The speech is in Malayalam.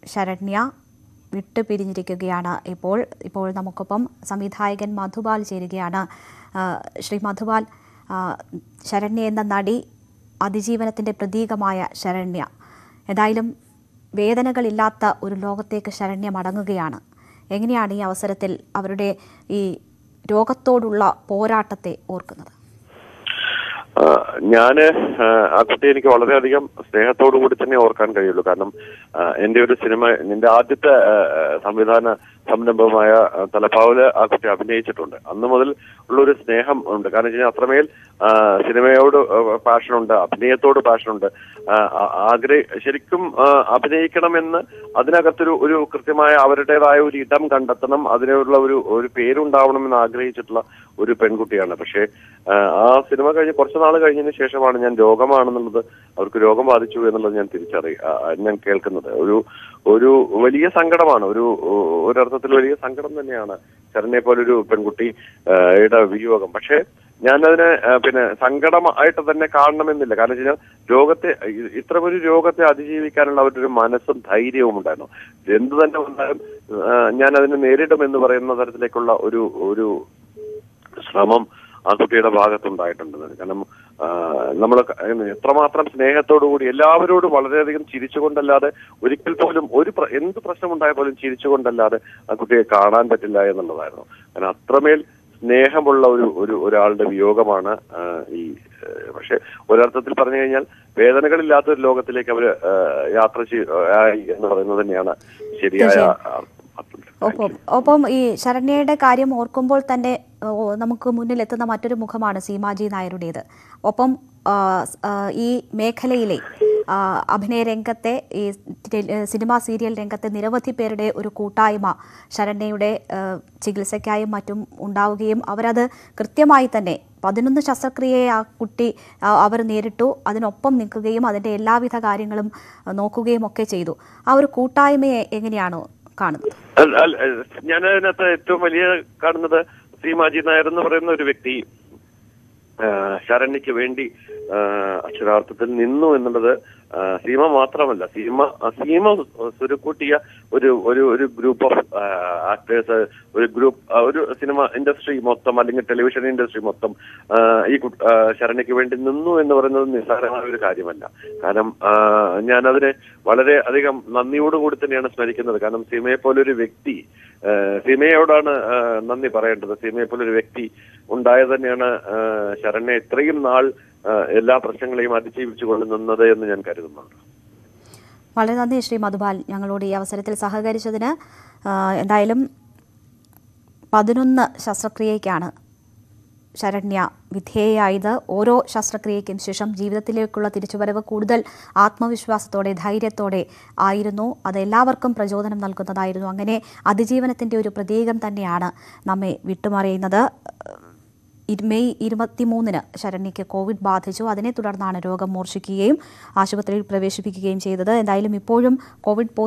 ശരണ്യ വിട്ടുപിരിഞ്ഞിരിക്കുകയാണ് ഇപ്പോൾ ഇപ്പോൾ നമുക്കൊപ്പം സംവിധായകൻ മധുപാൽ ചേരുകയാണ് ആ, ശ്രീ മധുപാൽ ആ, ശരണ്യ എന്ന നടി അതിജീവനത്തിൻ്റെ പ്രതീകമായ ശരണ്യ ഏതായാലും വേദനകളില്ലാത്ത ഒരു ലോകത്തേക്ക് ശരണ്യ മടങ്ങുകയാണ് എങ്ങനെയാണ് ഈ അവസരത്തിൽ അവരുടെ ഈ രോഗത്തോടുള്ള പോരാട്ടത്തെ ഓർക്കുന്നത് ഞാൻ ആ കുട്ടിയെ എനിക്ക് വളരെയധികം സ്നേഹത്തോടു കൂടി തന്നെ ഓർക്കാൻ കഴിയുള്ളൂ കാരണം ആ, എന്റെ ഒരു സിനിമ എന്റെ ആദ്യത്തെ ആ, ആ, സംവിധാന സംരംഭമായ ആ, തലപ്പാവില് ആ കുട്ടി അഭിനയിച്ചിട്ടുണ്ട് അന്ന് മുതൽ ഉള്ളൊരു സ്നേഹം ഉണ്ട് കാരണം വെച്ച് കഴിഞ്ഞാൽ അത്രമേൽ ആ, സിനിമയോട് പാഷനുണ്ട് അഭിനയത്തോട് പാഷനുണ്ട് ആഗ്രഹ ശരിക്കും ആ, അഭിനയിക്കണമെന്ന് അതിനകത്തൊരു ഒരു കൃത്യമായ അവരുടേതായ ഒരു ഇടം കണ്ടെത്തണം അതിനുള്ള ഒരു ഒരു പേരുണ്ടാവണമെന്ന് ആഗ്രഹിച്ചിട്ടുള്ള ഒരു പെൺകുട്ടിയാണ് പക്ഷേ ആ, ആ സിനിമ കഴിഞ്ഞ് കുറച്ച് നാൾ കഴിഞ്ഞതിന് ശേഷമാണ് ഞാൻ രോഗമാണെന്നുള്ളത് അവർക്ക് രോഗം ബാധിച്ചു എന്നുള്ളത് ഞാൻ തിരിച്ചറി ആ, ഞാൻ കേൾക്കുന്നത് ഒരു ഒരു വലിയ സങ്കടമാണ് ഒരു ഒരർത്ഥത്തിൽ വലിയ സങ്കടം തന്നെയാണ് ശരണ്യെ പോലൊരു പെൺകുട്ടി ആ, യുടെ വിയോഗം പക്ഷേ ഞാനതിനെ ആ, പിന്നെ സങ്കടമായിട്ട് തന്നെ കാണണമെന്നില്ല കാരണം വെച്ച് കഴിഞ്ഞാൽ രോഗത്തെ ഇ- ഇത്ര ഒരു രോഗത്തെ അതിജീവിക്കാനുള്ള അവരുടെ ഒരു മനസ്സും ധൈര്യവും ഉണ്ടായിരുന്നു എന്ത് തന്നെ വന്നാലും ആ, ഞാൻ അതിനെ നേരിടും എന്ന് പറയുന്ന തരത്തിലേക്കുള്ള ഒരു ഒരു ശ്രമം ആ കുട്ടിയുടെ ഭാഗത്തുണ്ടായിട്ടുണ്ട് കാരണം നമ്മൾ എത്രമാത്രം സ്നേഹത്തോടു കൂടി എല്ലാവരോടും വളരെയധികം ചിരിച്ചുകൊണ്ടല്ലാതെ ഒരിക്കൽ പോലും ഒരു പ്ര- എന്ത് പ്രശ്നമുണ്ടായ പോലും ചിരിച്ചുകൊണ്ടല്ലാതെ ആ കുട്ടിയെ കാണാൻ പറ്റില്ല എന്നുള്ളതായിരുന്നു കാരണം അത്രമേൽ സ്നേഹമുള്ള ഒരു ഒരു ഒരാളുടെ വിയോഗമാണ് ആ, ഈ ആ, പക്ഷെ ഒരർത്ഥത്തിൽ പറഞ്ഞു കഴിഞ്ഞാൽ വേദനകളില്ലാത്ത ഒരു ലോകത്തിലേക്ക് അവര് ആ, യാത്ര ചെയ്- ആയി എന്ന് പറയുന്നത് തന്നെയാണ് ശരിയായ തീർച്ചയായും. അർത്ഥം. ഒപ്പം ഒപ്പം ഈ ശരണ്യയുടെ കാര്യം ഓർക്കുമ്പോൾ തന്നെ ഓ, നമുക്ക് മുന്നിൽ എത്തുന്ന മറ്റൊരു മുഖമാണ് സീമാജി നായരുടേത് ഒപ്പം ആ, സ്- ആ, ഈ മേഖലയിലെ ആ, അഭിനയ രംഗത്തെ ഈ ടെലി- സിനിമാ സീരിയൽ രംഗത്തെ നിരവധി പേരുടെ ഒരു കൂട്ടായ്മ ശരണ്യയുടെ ആ, ചികിത്സയ്ക്കായും മറ്റും ഉണ്ടാവുകയും അവരത് കൃത്യമായി തന്നെ പതിനൊന്ന് ശസ്ത്രക്രിയയെ ആ കുട്ടി ആ, അവർ നേരിട്ടു അതിനൊപ്പം നിൽക്കുകയും അതിൻ്റെ എല്ലാവിധ കാര്യങ്ങളും ആ, നോക്കുകയും ഒക്കെ ചെയ്തു ആ ഒരു കൂട്ടായ്മയെ എങ്ങനെയാണ് കാണുന്നത് അല്ല, അല്ല, ഞാൻ അതിനകത്ത് ഏറ്റവും വലിയ കാണുന്നത് ശ്രീമാജി നായർ എന്ന് പറയുന്ന ഒരു വ്യക്തി ആ, ശരണ്യക്ക് വേണ്ടി ആ, അക്ഷരാർത്ഥത്തിൽ നിന്നു എന്നുള്ളത് ആ, സീമ മാത്രമല്ല സീമ ആ, സീമ സ്വരുക്കൂട്ടിയ ഒരു ഒരു ഒരു ഗ്രൂപ്പ് ഓഫ് ആക്ടേഴ്സ് ഒരു ഗ്രൂപ്പ് ഒരു സിനിമ ഇൻഡസ്ട്രി മൊത്തം അല്ലെങ്കിൽ ടെലിവിഷൻ ഇൻഡസ്ട്രി മൊത്തം ആ, ഈ കു- ആ, ശരണ്യക്ക് വേണ്ടി നിന്നു എന്ന് പറയുന്നത് നിസ്സാരമായ ഒരു കാര്യമല്ല കാരണം ആ, ഞാൻ അതിനെ വളരെ അധികം നന്ദിയോടുകൂടി തന്നെയാണ് സ്മരിക്കുന്നത് കാരണം സീമയെ പോലൊരു വ്യക്തി ആ, സീമയോടാണ് ആ, നന്ദി പറയേണ്ടത് സീമയെ പോലൊരു വ്യക്തി ഉണ്ടായത് തന്നെയാണ് ആ, ശരണ്യ ഇത്രയും നാൾ ആ, എല്ലാ പ്രശ്നങ്ങളെയും അതിജീവിച്ചുകൊണ്ട് നിന്നത് എന്ന് ഞാൻ കരുതുന്നുണ്ട് വളരെ നന്ദി ശ്രീ മധുപാൽ ഞങ്ങളോട് ഈ അവസരത്തിൽ സഹകരിച്ചതിന് ആ, എന്തായാലും പതിനൊന്ന് ശസ്ത്രക്രിയയ്ക്കാണ് ശരണ്യ വിധേയയായത് ഓരോ ശസ്ത്രക്രിയയ്ക്കും ശേഷം ജീവിതത്തിലേക്കുള്ള തിരിച്ചുവരവ് കൂടുതൽ ആത്മവിശ്വാസത്തോടെ ധൈര്യത്തോടെ ആയിരുന്നു അത് എല്ലാവർക്കും പ്രചോദനം നൽകുന്നതായിരുന്നു അങ്ങനെ അതിജീവനത്തിൻ്റെ ഒരു പ്രതീകം തന്നെയാണ് നമ്മെ വിട്ടുമറിയുന്നത് ഇരു- മെയ് ഇരുപത്തിമൂന്നിന് ശരണ്യയ്ക്ക് കോവിഡ് ബാധിച്ചു അതിനെ തുടർന്നാണ് രോഗം മൂർച്ഛിക്കുകയും ആശുപത്രിയിൽ പ്രവേശിപ്പിക്കുകയും ചെയ്തത് എന്തായാലും ഇപ്പോഴും കോവിഡ് പോസിറ്റീവ്